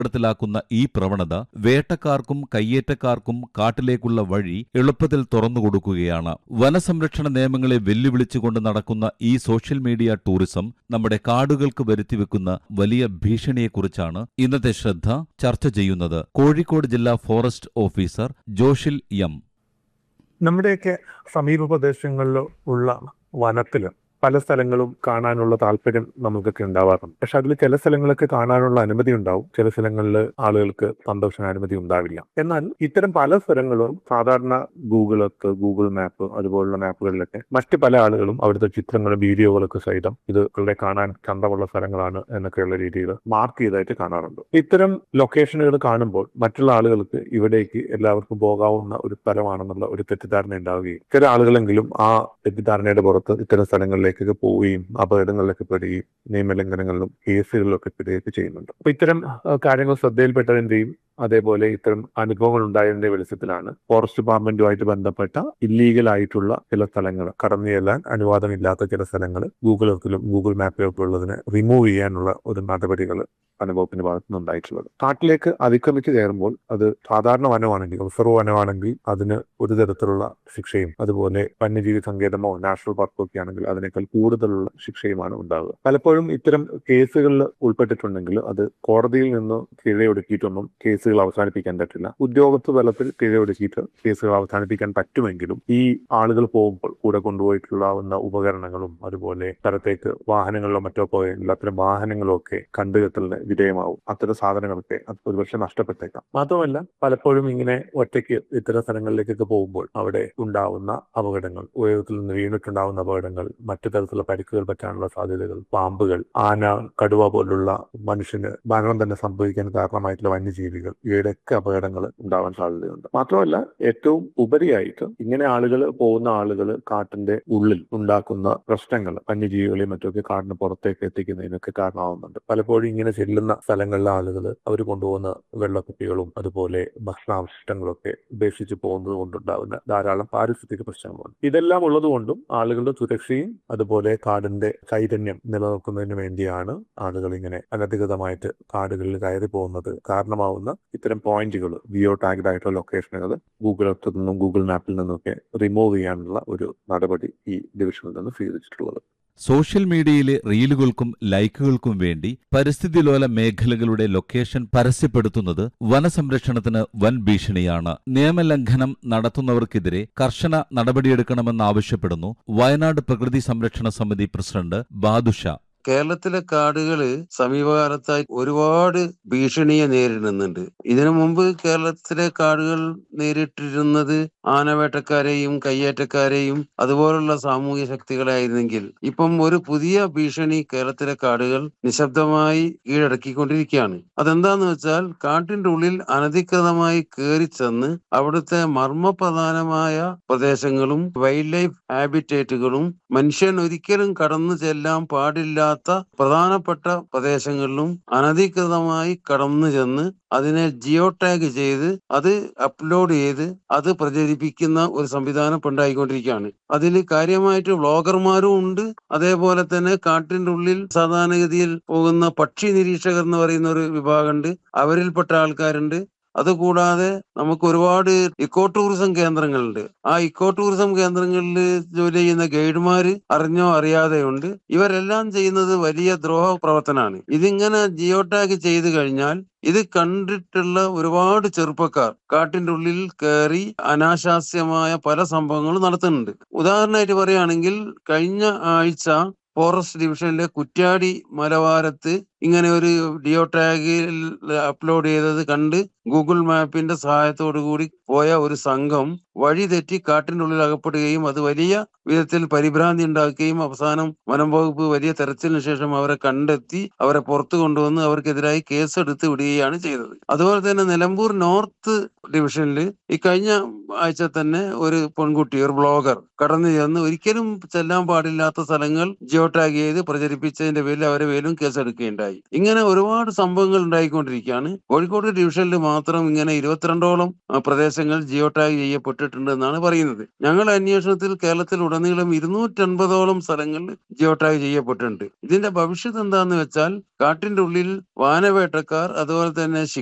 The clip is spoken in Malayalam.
ത്തിലാക്കുന്ന ഈ പ്രവണത വേട്ടക്കാർക്കും കയ്യേറ്റക്കാർക്കും കാട്ടിലേക്കുള്ള വഴി എളുപ്പത്തിൽ തുറന്നുകൊടുക്കുകയാണ് വനസംരക്ഷണ നിയമങ്ങളെ വെല്ലുവിളിച്ചുകൊണ്ട് നടക്കുന്ന ഈ സോഷ്യൽ മീഡിയ ടൂറിസം നമ്മുടെ കാടുകൾക്ക് വരുത്തിവെക്കുന്ന വലിയ ഭീഷണിയെക്കുറിച്ചാണ് ഇന്നത്തെ ശ്രദ്ധ ചർച്ച ചെയ്യുന്നത് കോഴിക്കോട് ജില്ലാ ഫോറസ്റ്റ് ഓഫീസർ ജോഷിൽ എം നമ്മുടെയൊക്കെ സമീപ പ്രദേശങ്ങളിൽ ഉള്ള വനത്തിൽ പല സ്ഥലങ്ങളും കാണാനുള്ള താല്പര്യം നമുക്കൊക്കെ ഉണ്ടാവാറുണ്ട് പക്ഷെ അതിൽ ചില സ്ഥലങ്ങളൊക്കെ കാണാനുള്ള അനുമതി ഉണ്ടാവും ചില സ്ഥലങ്ങളിൽ ആളുകൾക്ക് സന്ദർശന അനുമതി ഉണ്ടാവില്ല എന്നാൽ ഇത്തരം പല സ്ഥലങ്ങളും സാധാരണ ഗൂഗിൾ എർത്ത് ഗൂഗിൾ മാപ്പ് അതുപോലുള്ള മാപ്പുകളിലൊക്കെ മറ്റ് പല ആളുകളും അവിടുത്തെ ചിത്രങ്ങളും വീഡിയോകളൊക്കെ സഹിതം ഇത് ഇവിടെ കാണാൻ ചന്തമുള്ള സ്ഥലങ്ങളാണ് എന്നൊക്കെയുള്ള രീതിയിൽ മാർക്ക് ചെയ്തായിട്ട് കാണാറുണ്ട് ഇത്തരം ലൊക്കേഷനുകൾ കാണുമ്പോൾ മറ്റുള്ള ആളുകൾക്ക് ഇവിടേക്ക് എല്ലാവർക്കും പോകാവുന്ന ഒരു സ്ഥലമാണെന്നുള്ള ഒരു തെറ്റിദ്ധാരണ ഉണ്ടാവുകയും ചില ആളുകളെങ്കിലും ആ തെറ്റിദ്ധാരണയുടെ പുറത്ത് ഇത്തരം സ്ഥലങ്ങളിലേക്കൊക്കെ പോവുകയും അപകടങ്ങളിലൊക്കെ പെടുകയും നിയമലംഘനങ്ങളിലും കേസുകളിലൊക്കെ പെടുകയൊക്കെ ചെയ്യുന്നുണ്ട് അപ്പൊ ഇത്തരം ആ, കാര്യങ്ങൾ ശ്രദ്ധയിൽപ്പെട്ടതിന്റെയും അതേപോലെ ഇത്തരം അനുഭവങ്ങൾ ഉണ്ടായതിന്റെ വെളിച്ചത്തിലാണ് ഫോറസ്റ്റ് ഡിപ്പാർട്ട്മെന്റുമായിട്ട് ബന്ധപ്പെട്ട ഇല്ലീഗൽ ആയിട്ടുള്ള ചില സ്ഥലങ്ങൾ കടന്നു ചെല്ലാൻ അനുവാദമില്ലാത്ത ചില സ്ഥലങ്ങൾ ഗൂഗിൾ എർത്തിലും ഗൂഗിൾ മാപ്പിലൊക്കെ ഉള്ളതിനെ റിമൂവ് ചെയ്യാനുള്ള ഒരു നടപടികൾ അനുഭവത്തിന്റെ ഭാഗത്തുനിന്ന് ഉണ്ടായിട്ടുള്ളത് കാട്ടിലേക്ക് അതിക്രമിച്ച് കയറുമ്പോൾ അത് സാധാരണ വനമാണെങ്കിൽ റിസർവ് വനമാണെങ്കിൽ അതിന് ഒരു തരത്തിലുള്ള ശിക്ഷയും അതുപോലെ വന്യജീവി സങ്കേതമോ നാഷണൽ പാർക്കോ ഒക്കെ ആണെങ്കിൽ അതിനേക്കാൾ കൂടുതലുള്ള ശിക്ഷയുമാണ് ഉണ്ടാവുക പലപ്പോഴും ഇത്തരം കേസുകളിൽ ഉൾപ്പെട്ടിട്ടുണ്ടെങ്കിൽ അത് കോടതിയിൽ നിന്ന് കീഴൊടുക്കിയിട്ടൊന്നും കേസുകൾ അവസാനിപ്പിക്കാൻ പറ്റില്ല ഉദ്യോഗസ്ഥ തലത്തിൽ കീഴൊടുക്കിയിട്ട് കേസുകൾ അവസാനിപ്പിക്കാൻ പറ്റുമെങ്കിലും ഈ ആളുകൾ പോകുമ്പോൾ കൂടെ കൊണ്ടുപോയിട്ടുള്ളാവുന്ന ഉപകരണങ്ങളും അതുപോലെ സ്ഥലത്തേക്ക് വാഹനങ്ങളിലോ മറ്റോ പോയെങ്കിൽ അത്തരം വാഹനങ്ങളോ ഒക്കെ കണ്ടുകെട്ടലിന് വിധേയമാവും അത്തരം സാധനങ്ങളൊക്കെ അത് ഒരുപക്ഷെ നഷ്ടപ്പെട്ടേക്കാം മാത്രമല്ല പലപ്പോഴും ഇങ്ങനെ ഒറ്റയ്ക്ക് ഇത്തരം സ്ഥലങ്ങളിലേക്കൊക്കെ പോകുമ്പോൾ അവിടെ ഉണ്ടാവുന്ന അപകടങ്ങൾ ഉയരത്തിൽ നിന്ന് വീണിട്ടുണ്ടാവുന്ന അപകടങ്ങൾ മറ്റു തരത്തിലുള്ള പരിക്കുകൾ പറ്റാനുള്ള സാധ്യതകൾ പാമ്പുകൾ ആന കടുവ പോലുള്ള മനുഷ്യന് മരണം തന്നെ സംഭവിക്കാൻ കാരണമായിട്ടുള്ള വന്യജീവികൾ ഇവയുടെയൊക്കെ അപകടങ്ങൾ ഉണ്ടാവാൻ സാധ്യതയുണ്ട് മാത്രമല്ല ഏറ്റവും ഉപരിയായിട്ട് ഇങ്ങനെ ആളുകൾ പോകുന്ന ആളുകൾ കാട്ടിന്റെ ഉള്ളിൽ ഉണ്ടാക്കുന്ന പ്രശ്നങ്ങൾ വന്യജീവികളെയും മറ്റൊക്കെ കാടിന് പുറത്തേക്ക് എത്തിക്കുന്നതിനൊക്കെ കാരണമാവുന്നുണ്ട് പലപ്പോഴും ഇങ്ങനെ ചെല്ലുന്ന സ്ഥലങ്ങളിലെ ആളുകൾ അവർ കൊണ്ടുപോകുന്ന വെള്ളക്കുപ്പികളും അതുപോലെ ഭക്ഷണാവശിഷ്ടങ്ങളും ഒക്കെ ഉപേക്ഷിച്ച് പോകുന്നത് കൊണ്ടുണ്ടാകുന്ന ധാരാളം പാരിസ്ഥിതിക പ്രശ്നങ്ങളുണ്ട് ഇതെല്ലാം ഉള്ളതുകൊണ്ടും ആളുകളുടെ സുരക്ഷയും അതുപോലെ കാടിന്റെ ചൈതന്യം നിലനിൽക്കുന്നതിന് വേണ്ടിയാണ് ആളുകൾ ഇങ്ങനെ അനധികൃതമായിട്ട് കാടുകളിൽ കയറി പോകുന്നത് കാരണമാവുന്ന ഇത്തരം പോയിന്റുകൾ ജിയോ ടാഗ്ഡ് ആയിട്ടുള്ള ലൊക്കേഷനുകൾ ഗൂഗിൾ എർത്തിൽ നിന്നും ഗൂഗിൾ മാപ്പിൽ നിന്നൊക്കെ റിമൂവ് ചെയ്യാനുള്ള ഒരു നടപടി ഈ ഡിവിഷനിൽ നിന്ന് സ്വീകരിച്ചിട്ടുള്ളത് സോഷ്യൽ മീഡിയയിലെ റീലുകൾക്കും ലൈക്കുകൾക്കും വേണ്ടി പരിസ്ഥിതിലോല മേഖലകളുടെ ലൊക്കേഷൻ പരസ്യപ്പെടുത്തുന്നത് വനസംരക്ഷണത്തിന് വൻ ഭീഷണിയാണ് നിയമലംഘനം നടത്തുന്നവർക്കെതിരെ കർശന നടപടിയെടുക്കണമെന്നാവശ്യപ്പെടുന്നു വയനാട് പ്രകൃതി സംരക്ഷണ സമിതി പ്രസിഡന്റ് ബാദുഷ കേരളത്തിലെ കാടുകള് സമീപകാലത്തായി ഒരുപാട് ഭീഷണിയെ നേരിടുന്നുണ്ട് ഇതിനു മുമ്പ് കേരളത്തിലെ കാടുകൾ നേരിട്ടിരുന്നത് ആനവേട്ടക്കാരെയും കയ്യേറ്റക്കാരെയും അതുപോലുള്ള സാമൂഹ്യ ശക്തികളായിരുന്നെങ്കിൽ ഇപ്പം ഒരു പുതിയ ഭീഷണി കേരളത്തിലെ കാടുകൾ നിശബ്ദമായി കീഴടക്കിക്കൊണ്ടിരിക്കുകയാണ് അതെന്താന്ന് വെച്ചാൽ കാട്ടിന്റെ ഉള്ളിൽ അനധികൃതമായി കയറി ചെന്ന് അവിടുത്തെ മർമ്മപ്രധാനമായ പ്രദേശങ്ങളും വൈൽഡ് ലൈഫ് ഹാബിറ്റേറ്റുകളും മനുഷ്യൻ ഒരിക്കലും കടന്നു ചെല്ലാൻ പാടില്ലാത്ത പ്രധാനപ്പെട്ട പ്രദേശങ്ങളിലും അനധികൃതമായി കടന്നു ചെന്ന് അതിനെ ജിയോ ടാഗ് ചെയ്ത് അത് അപ്ലോഡ് ചെയ്ത് അത് പ്രചരിപ്പിക്കുന്ന ഒരു സംവിധാനം ഇപ്പൊ ഉണ്ടായിക്കൊണ്ടിരിക്കുകയാണ് അതിൽ കാര്യമായിട്ട് വ്ളോഗർമാരും ഉണ്ട് അതേപോലെ തന്നെ കാട്ടിന്റെ ഉള്ളിൽ സാധാരണഗതിയിൽ പോകുന്ന പക്ഷി നിരീക്ഷകർ എന്ന് പറയുന്ന ഒരു വിഭാഗമുണ്ട് അവരിൽപ്പെട്ട ആൾക്കാരുണ്ട് അതുകൂടാതെ നമുക്ക് ഒരുപാട് ഇക്കോ ടൂറിസം കേന്ദ്രങ്ങളുണ്ട് ആ ഇക്കോ ടൂറിസം കേന്ദ്രങ്ങളിൽ ജോലി ചെയ്യുന്ന ഗൈഡുമാര് അറിഞ്ഞോ അറിയാതെയുണ്ട് ഇവരെല്ലാം ചെയ്യുന്നത് വലിയ ദ്രോഹ പ്രവർത്തനമാണ് ഇതിങ്ങനെ ജിയോ ടാഗ് ചെയ്തു കഴിഞ്ഞാൽ ഇത് കണ്ടിട്ടുള്ള ഒരുപാട് ചെറുപ്പക്കാർ കാട്ടിന്റെ ഉള്ളിൽ കയറി അനാശാസ്യമായ പല സംഭവങ്ങളും നടത്തുന്നുണ്ട് ഉദാഹരണമായിട്ട് പറയുകയാണെങ്കിൽ കഴിഞ്ഞ ആഴ്ച ഫോറസ്റ്റ് ഡിവിഷനിലെ കുറ്റ്യാടി മലവാരത്ത് ഇങ്ങനെ ഒരു ഡിയോ ടാഗിൽ അപ്ലോഡ് ചെയ്തത് കണ്ട് ഗൂഗിൾ മാപ്പിന്റെ സഹായത്തോടു കൂടി പോയ ഒരു സംഘം വഴി തെറ്റി കാട്ടിന്റെ ഉള്ളിൽ അകപ്പെടുകയും അത് വലിയ വിധത്തിൽ പരിഭ്രാന്തി ഉണ്ടാക്കുകയും അവസാനം വനം വകുപ്പ് വലിയ തെരച്ചിലിന് ശേഷം അവരെ കണ്ടെത്തി അവരെ പുറത്തു കൊണ്ടുവന്ന് അവർക്കെതിരായി കേസെടുത്ത് വിടുകയാണ് ചെയ്തത് അതുപോലെ തന്നെ നിലമ്പൂർ നോർത്ത് ഡിവിഷനിൽ ഈ കഴിഞ്ഞ ആഴ്ച തന്നെ ഒരു പെൺകുട്ടി ഒരു ബ്ലോഗർ കടന്നു ചെന്ന് ഒരിക്കലും ചെല്ലാൻ പാടില്ലാത്ത സ്ഥലങ്ങൾ ജിയോ ടാഗ് ചെയ്ത് പ്രചരിപ്പിച്ചതിന്റെ പേരിൽ അവരെ പേരിലും കേസെടുക്കുകയുണ്ടായി ഉണ്ടായി ഇങ്ങനെ ഒരുപാട് സംഭവങ്ങൾ ഉണ്ടായിക്കൊണ്ടിരിക്കുകയാണ് കോഴിക്കോട് ഡിവിഷനിൽ മാത്രം ഇങ്ങനെ ഇരുപത്തിരണ്ടോളം ആ, പ്രദേശങ്ങൾ ജിയോ ടാഗ് ചെയ്യപ്പെട്ടിട്ടുണ്ട് എന്നാണ് പറയുന്നത് ഞങ്ങളുടെ അന്വേഷണത്തിൽ കേരളത്തിൽ ഉടനീളം ഇരുന്നൂറ്റൻപതോളം സ്ഥലങ്ങളിൽ ജിയോ ടാഗ് ചെയ്യപ്പെട്ടിട്ടുണ്ട് ഇതിന്റെ ഭവിഷ്യത്ത് എന്താന്ന് വെച്ചാൽ കാട്ടിന്റെ ഉള്ളിൽ വാനവേട്ടക്കാർ അതുപോലെ തന്നെ